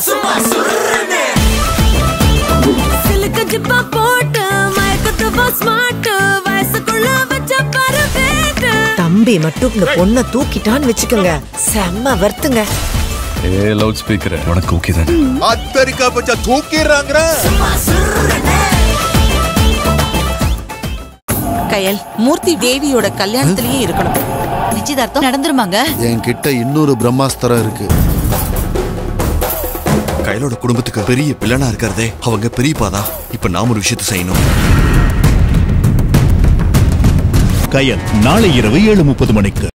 சிலுக்கு ஜிப்பா போட்டு மயக்கத்துவா ஸ்மார்ட் வயசுக்குள்ள வச்ச பாரு வேட்டு தம்பி மட்டும் இந்த பொண்ணை தூக்கிட்டான்னு வச்சுக்கோங்க செம்ம வருத்துங்க ஏ லவுட் ஸ்பீக்கர் உனக்கு ஓகே தானே அத்தரிக்கா பச்சா தூக்கிடுறாங்கிற கயல் மூர்த்தி தேவியோட கல்யாணத்திலேயே இருக்கணும் நிச்சயதார்த்தம் நடந்துருமாங்க என்கிட்ட இன்னொரு பிரம்மாஸ்திரம் இருக்கு கையலோட குடும்பத்துக்கு பெரிய பிள்ளனா இருக்கிறதே அவங்க பெரியப்பாதான் இப்ப நாம ஒரு விஷயத்தை செய்யணும் கயல் நாளை இரவு ஏழு முப்பது மணிக்கு